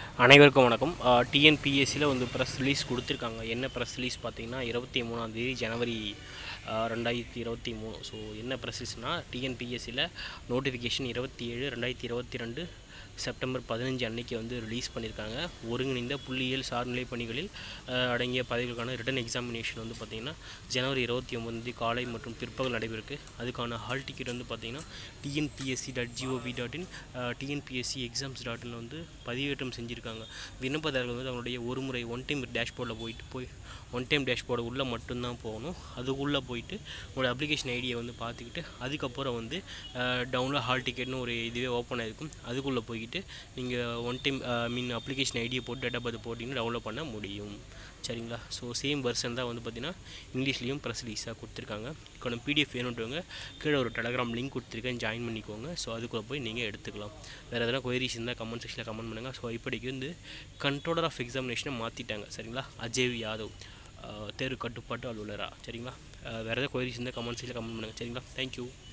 அனைவருக்கும் வணக்கம் டிஎன்பிஎஸ்சியில் வந்து ப்ரெஸ் ரிலீஸ் கொடுத்துருக்காங்க என்ன ப்ரெஸ் ரிலீஸ் பார்த்தீங்கன்னா இருபத்தி மூணாந்தேதி ஜனவரி ஆஹ், ரெண்டாயிரத்தி இருபத்தி மூணு ஸோ என்ன ப்ரெஸ் ரிலீஸ்னால் டிஎன்பிஎஸ்சியில் நோட்டிஃபிகேஷன் இருபத்தி ஏழு ரெண்டாயிரத்தி இருபத்தி ரெண்டு செப்டம்பர் பதினஞ்சு அன்னைக்கு வந்து ரிலீஸ் பண்ணியிருக்காங்க ஒருங்கிணைந்த புள்ளியியல் சார்நிலை பணிகளில் ஆஹ், அடங்கிய பதவிகளுக்கான ரிட்டன் எக்ஸாமினேஷன் வந்து பார்த்திங்கன்னா ஜனவரி இருபத்தி ஒம்பது காலை மற்றும் பிற்பகல் நடைபெறுக்கு அதுக்கான ஹால் டிக்கெட் வந்து பார்த்திங்கன்னா TNPSC dot GOV dot in TNPSC exams dot in வந்து பதிவேற்றம் செஞ்சுருக்காங்க விண்ணப்பதாரர்கள் வந்து அவங்களுடைய ஒரு முறை ஒன் டைம் டேஷ்போர்டில் போயிட்டு போய் ஒன் டைம் டேஷ்போர்டு உள்ளே மட்டும்தான் போகணும் அதுக்குள்ளே போயிட்டு உங்களோட அப்ளிகேஷன் ஐடியை வந்து பார்த்துக்கிட்டு அதுக்கப்புறம் வந்து டவுன்லோட் ஹால் டிக்கெட்னு ஒரு இதுவே ஓப்பன் ஆகிருக்கும் அதுக்குள்ளே போய்கிட்டு நீங்கள் ஒன் டைம் மீன் அப்ளிகேஷன் ஐடியை போட்டு டேட்டா பார்த்து போட்டிங்கன்னா டவுன்லோட் பண்ண முடியும் சரிங்களா ஸோ சேம் வெர்ஷன் தான் வந்து பார்த்தீங்கன்னா இங்கிலீஷ்லேயும் ப்ரெஸ் ரிலீஸாக கொடுத்துருக்காங்க இப்போ பிடிஎஃப் வேணுன்றவங்க கீழே ஒரு டெலகிராம் லிங்க் கொடுத்துருக்கேன் ஜாயின் பண்ணிக்கோங்க ஸோ அதுக்குள்ளே போய் நீங்கள் எடுத்துக்கலாம் வேறு எதனா கொயரிஸ் இருந்தால் கமெண்ட் செக்ஷனில் கமெண்ட் பண்ணுங்கள் ஸோ இப்போதைக்கு வந்து கண்ட்ரோலர் ஆஃப் எக்ஸாமினேஷனை மாற்றிட்டாங்க சரிங்களா அஜய் யாதவ் ஆஹ் தேர்வு கட்டுப்பாட்டு அலுவலரா சரிங்களா ஆஹ் வேறு ஏதாவது கொயரிஸ் இருந்தால் கமெண்ட் செக்ஷனில் கமெண்ட் பண்ணுங்கள் சரிங்களா தேங்க்யூ